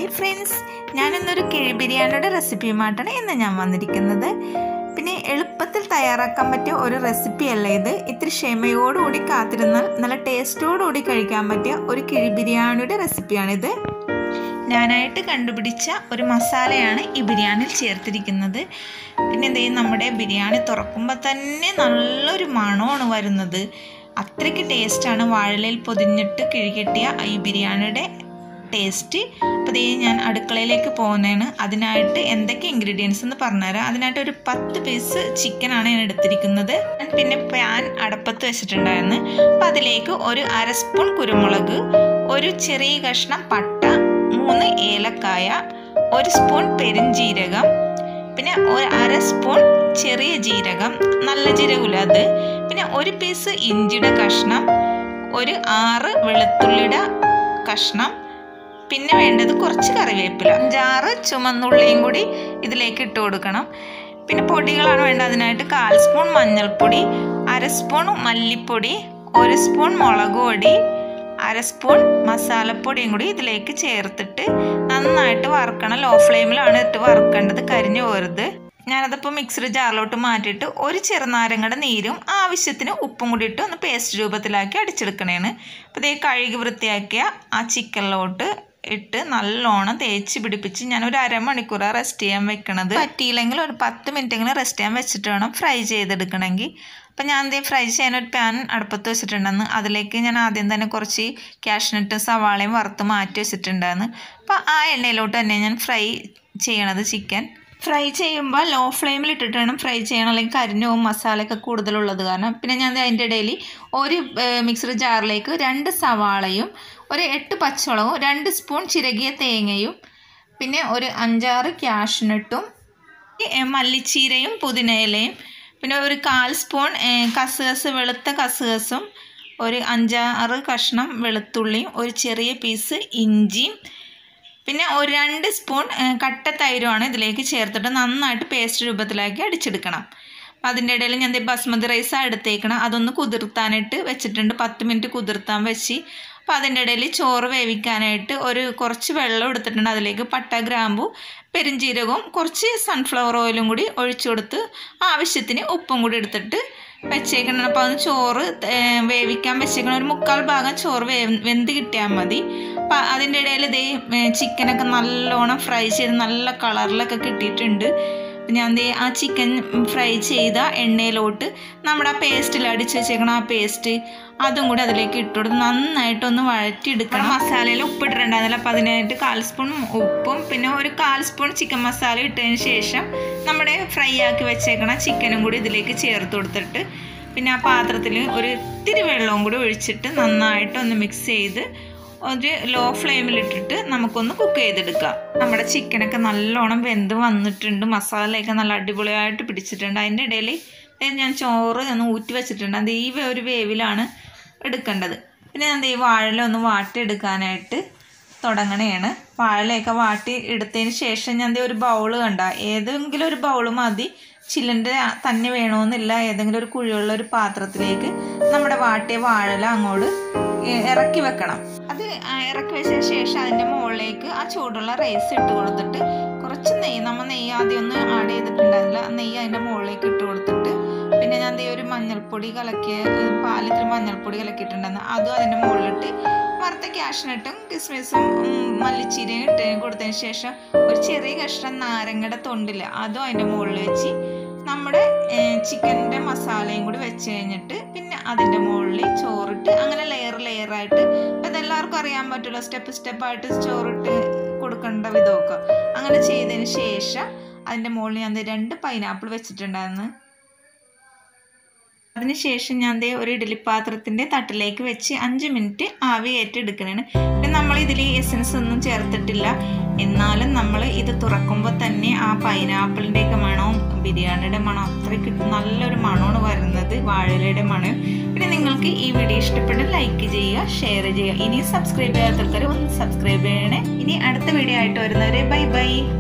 friends ഞാനിന്നൊരു കിഴി ബിരിയാണിയുടെ റെസിപ്പിയുമായിട്ടാണ് ഇന്ന് ഞാൻ വന്നിരിക്കുന്നത് പിന്നെ എളുപ്പത്തിൽ തയ്യാറാക്കാൻ പറ്റിയ ഒരു റെസിപ്പിയല്ല ഇത് ഇത്തിരി ക്ഷമയോടുകൂടി കാത്തിരുന്നാൽ നല്ല ടേസ്റ്റോടുകൂടി കഴിക്കാൻ പറ്റിയ ഒരു കിഴി ബിരിയാണിയുടെ റെസിപ്പിയാണിത് ഞാനായിട്ട് കണ്ടുപിടിച്ച ഒരു മസാലയാണ് ഈ ബിരിയാണിയിൽ ചേർത്തിരിക്കുന്നത് പിന്നെ എന്ത് ചെയ്യും നമ്മുടെ ബിരിയാണി തുറക്കുമ്പോൾ തന്നെ നല്ലൊരു മണമാണ് വരുന്നത് അത്രയ്ക്ക് ടേസ്റ്റാണ് വാഴലയിൽ പൊതിഞ്ഞിട്ട് കിഴികെട്ടിയ ഈ ബിരിയാണിയുടെ ടേസ്റ്റ് അപ്പോൾ ഇതേ ഞാൻ അടുക്കളയിലേക്ക് പോകുന്നതാണ് അതിനായിട്ട് എന്തൊക്കെ ഇൻഗ്രീഡിയൻസ് എന്ന് പറഞ്ഞുതരാം അതിനായിട്ട് ഒരു പത്ത് പീസ് ചിക്കനാണ് ഞാൻ എടുത്തിരിക്കുന്നത് ഞാൻ പിന്നെ പാൻ അടപ്പത്ത് വെച്ചിട്ടുണ്ടായിരുന്നു അപ്പോൾ അതിലേക്ക് ഒരു അര സ്പൂൺ കുരുമുളക് ഒരു ചെറിയ കഷ്ണം പട്ട മൂന്ന് ഏലക്കായ ഒരു സ്പൂൺ പെരുംജീരകം പിന്നെ ഒരു അര സ്പൂൺ ചെറിയ ജീരകം നല്ല ജീരകമില്ല അത് പിന്നെ ഒരു പീസ് ഇഞ്ചിയുടെ കഷ്ണം ഒരു ആറ് വെളുത്തുള്ളിയുടെ കഷ്ണം പിന്നെ വേണ്ടത് കുറച്ച് കറിവേപ്പില അഞ്ചാറ് ചുമന്നുള്ളിയും കൂടി ഇതിലേക്ക് ഇട്ട് കൊടുക്കണം പിന്നെ പൊടികളാണ് വേണ്ടത് അതിനായിട്ട് കാൽ സ്പൂൺ മഞ്ഞൾപ്പൊടി അര സ്പൂൺ മല്ലിപ്പൊടി ഒരു സ്പൂൺ മുളക് പൊടി അര സ്പൂൺ മസാലപ്പൊടിയും കൂടി ഇതിലേക്ക് ചേർത്തിട്ട് നന്നായിട്ട് വറുക്കണം ലോ ഫ്ലെയിമിലാണ് ഇട്ട് വറുക്കേണ്ടത് കരിഞ്ഞു പോരുത് ഞാനതിപ്പോൾ മിക്സഡ് ജാറിലോട്ട് മാറ്റിയിട്ട് ഒരു ചെറുനാരങ്ങയുടെ നീരും ആവശ്യത്തിന് ഉപ്പും കൂടി ഇട്ട് ഒന്ന് പേസ്റ്റ് രൂപത്തിലാക്കി അടിച്ചെടുക്കണേണ് അപ്പോൾ ഇതേ കഴുകി വൃത്തിയാക്കിയ ആ ചിക്കനിലോട്ട് ഇട്ട് നല്ലോണം തേച്ച് പിടിപ്പിച്ച് ഞാൻ ഒരു അരമണിക്കൂർ റെസ്റ്റ് ചെയ്യാൻ വെക്കണത് പറ്റിയില്ലെങ്കിൽ ഒരു പത്ത് മിനിറ്റെങ്കിലും റെസ്റ്റ് ചെയ്യാൻ വെച്ചിട്ട് വേണം ഫ്രൈ ചെയ്തെടുക്കണമെങ്കിൽ അപ്പം ഞാൻ എന്തേ ഫ്രൈ ചെയ്യാൻ ഒരു പാൻ അടുപ്പത്ത് വെച്ചിട്ടുണ്ടെന്ന് അതിലേക്ക് ഞാൻ ആദ്യം തന്നെ കുറച്ച് കാഷ്നട്ടും സവാളയും വറുത്ത് മാറ്റി വെച്ചിട്ടുണ്ടായിരുന്നു അപ്പോൾ ആ എണ്ണയിലോട്ട് തന്നെ ഞാൻ ഫ്രൈ ചെയ്യണത് ചിക്കൻ ഫ്രൈ ചെയ്യുമ്പോൾ ലോ ഫ്ലെയിമിൽ ഇട്ടിട്ട് വേണം ഫ്രൈ ചെയ്യണം അല്ലെങ്കിൽ കരിഞ്ഞു പോകും മസാലയൊക്കെ കൂടുതലുള്ളത് കാരണം പിന്നെ ഞാൻ അതിൻ്റെ ഇടയിൽ ഒരു മിക്സർ ജാറിലേക്ക് രണ്ട് സവാളയും ഒരു എട്ട് പച്ചമുളകും രണ്ട് സ്പൂൺ ചിരകിയ തേങ്ങയും പിന്നെ ഒരു അഞ്ചാറ് ക്യാഷ്നട്ടും മല്ലിച്ചീരയും പുതിനയിലയും പിന്നെ ഒരു കാൽ സ്പൂൺ കസുകസ് വെളുത്ത കസുകസും ഒരു അഞ്ചാറ് കഷ്ണം വെളുത്തുള്ളിയും ഒരു ചെറിയ പീസ് ഇഞ്ചിയും പിന്നെ ഒരു രണ്ട് സ്പൂൺ കട്ട തൈരുമാണ് ഇതിലേക്ക് ചേർത്തിട്ട് നന്നായിട്ട് പേസ്റ്റ് രൂപത്തിലാക്കി അടിച്ചെടുക്കണം അപ്പം അതിൻ്റെ ഇടയിൽ ഞാൻ ബസ്മതി റൈസാണ് എടുത്തേക്കണം അതൊന്ന് കുതിർത്താനായിട്ട് വെച്ചിട്ടുണ്ട് പത്ത് മിനിറ്റ് കുതിർത്താൻ വെച്ച് അപ്പോൾ അതിൻ്റെ ഇടയിൽ ചോറ് വേവിക്കാനായിട്ട് ഒരു കുറച്ച് വെള്ളം എടുത്തിട്ടുണ്ട് അതിലേക്ക് പട്ട ഗ്രാമ്പു പെരുംജീരകവും കുറച്ച് സൺഫ്ലവർ ഓയിലും കൂടി ഒഴിച്ചു കൊടുത്ത് ആവശ്യത്തിന് ഉപ്പും കൂടി എടുത്തിട്ട് വെച്ചേക്കണം അപ്പോൾ അത് ചോറ് വേവിക്കാൻ വെച്ചേക്കണം ഒരു മുക്കാൽ ഭാഗം ചോറ് വേ വെന്ത് കിട്ടിയാൽ മതി അപ്പം അതിൻ്റെ ഇടയിൽ ഇതേ ചിക്കനൊക്കെ നല്ലോണം ഫ്രൈ ചെയ്ത് നല്ല കളറിലൊക്കെ കിട്ടിയിട്ടുണ്ട് ഞാൻ ദേ ആ ചിക്കൻ ഫ്രൈ ചെയ്ത എണ്ണയിലോട്ട് നമ്മുടെ ആ പേസ്റ്റിൽ അടിച്ച് വെച്ചേക്കണം ആ പേസ്റ്റ് അതും കൂടി അതിലേക്ക് ഇട്ടുകൊടുത്ത് നന്നായിട്ടൊന്ന് വഴറ്റിയെടുക്കണം മസാലയിൽ ഉപ്പിട്ടിട്ടുണ്ടായിരുന്നില്ല അപ്പോൾ അതിനായിട്ട് കാൽ സ്പൂൺ ഉപ്പും പിന്നെ ഒരു കാൽ സ്പൂൺ ചിക്കൻ മസാല ഇട്ടതിന് ശേഷം നമ്മുടെ ഫ്രൈ ആക്കി വെച്ചേക്കണ ചിക്കനും കൂടി ഇതിലേക്ക് ചേർത്ത് കൊടുത്തിട്ട് പിന്നെ ആ പാത്രത്തിൽ ഒരു ഇത്തിരി വെള്ളവും കൂടി ഒഴിച്ചിട്ട് നന്നായിട്ടൊന്ന് മിക്സ് ചെയ്ത് ഒരു ലോ ഫ്ലെയിമിലിട്ടിട്ട് നമുക്കൊന്ന് കുക്ക് ചെയ്തെടുക്കാം നമ്മുടെ ചിക്കനൊക്കെ നല്ലോണം വെന്ത് വന്നിട്ടുണ്ട് മസാലയൊക്കെ നല്ല അടിപൊളിയായിട്ട് പിടിച്ചിട്ടുണ്ട് അതിൻ്റെ ഇടയിൽ ഞാൻ ചോറ് ഒന്ന് ഊറ്റി വെച്ചിട്ടുണ്ട് അത് ഈ ഒരു വേവിലാണ് എടുക്കേണ്ടത് പിന്നെ ഞാൻ ഈ വാഴല ഒന്ന് വാട്ടിയെടുക്കാനായിട്ട് തുടങ്ങണേണ് വാഴലയൊക്കെ വാട്ടി എടുത്തതിന് ശേഷം ഞാൻ ഒരു ബൗള് കണ്ട ഏതെങ്കിലും ഒരു ബൗള് മതി ചില്ലിൻ്റെ തന്നെ വേണമെന്നില്ല ഏതെങ്കിലും ഒരു കുഴിയുള്ള ഒരു പാത്രത്തിലേക്ക് നമ്മുടെ വാട്ടിയ വാഴല അങ്ങോട്ട് ഇറക്കി വെക്കണം അത് ഇറക്കി വെച്ചതിന് ശേഷം അതിൻ്റെ മുകളിലേക്ക് ആ ചൂടുള്ള റൈസ് ഇട്ട് കൊടുത്തിട്ട് കുറച്ച് നെയ്യ് നമ്മൾ നെയ്യ് ആദ്യം ഒന്ന് ആഡ് ചെയ്തിട്ടുണ്ടായിരുന്നില്ല നെയ്യ് അതിൻ്റെ മുകളിലേക്ക് ഇട്ട് കൊടുത്തിട്ട് പിന്നെ ഞാൻ ഈ ഒരു മഞ്ഞൾപ്പൊടി കലക്കിയ പാലിത്തിൽ മഞ്ഞൾപ്പൊടി കലക്കിയിട്ടുണ്ടായിരുന്നു അതും അതിൻ്റെ മുകളിലിട്ട് വറുത്ത ക്യാഷിനിട്ടും കിസ്മിസും മല്ലിച്ചീരയും ഇട്ട് കൊടുത്തതിന് ശേഷം ഒരു ചെറിയ കഷ്ണം നാരങ്ങയുടെ തൊണ്ടില്ല അതും അതിൻ്റെ മുകളിൽ വെച്ച് നമ്മുടെ ചിക്കൻ്റെ മസാലയും കൂടി വെച്ച് കഴിഞ്ഞിട്ട് പിന്നെ അതിൻ്റെ മുകളിൽ ചോറിട്ട് അങ്ങനെ ലെയർ ലെയറായിട്ട് ഇപ്പം ഇതെല്ലാവർക്കും അറിയാൻ പറ്റുമല്ലോ സ്റ്റെപ്പ് സ്റ്റെപ്പായിട്ട് ചോറിട്ട് കൊടുക്കേണ്ട വിധമൊക്കെ അങ്ങനെ ചെയ്തതിന് ശേഷം അതിൻ്റെ മുകളിൽ ഞാൻ രണ്ട് പൈനാപ്പിൾ വെച്ചിട്ടുണ്ടായിരുന്നു അതിനുശേഷം ഞാൻ ദേ ഒരു ഇഡലിപ്പാത്രത്തിൻ്റെ തട്ടിലേക്ക് വെച്ച് അഞ്ച് മിനിറ്റ് ആവി ഏറ്റെടുക്കണേണ് പിന്നെ നമ്മൾ ഇതിൽ എസൻസ് ഒന്നും ചേർത്തിട്ടില്ല എന്നാലും നമ്മൾ ഇത് തുറക്കുമ്പോൾ തന്നെ ആ പൈനാപ്പിളിൻ്റെയൊക്കെ മണവും ബിരിയാണിയുടെ മണം അത്രയ്ക്ക് നല്ലൊരു മണമാണ് വരുന്നത് വാഴയിലയുടെ മണം പിന്നെ നിങ്ങൾക്ക് ഈ വീഡിയോ ഇഷ്ടപ്പെട്ട് ലൈക്ക് ചെയ്യുക ഷെയർ ചെയ്യുക ഇനി സബ്സ്ക്രൈബ് ചെയ്യാത്ത ആൾക്കാർ ഒന്ന് സബ്സ്ക്രൈബ് ചെയ്യണേ ഇനി അടുത്ത വീഡിയോ ആയിട്ട് വരുന്നവരെ ബൈ ബൈ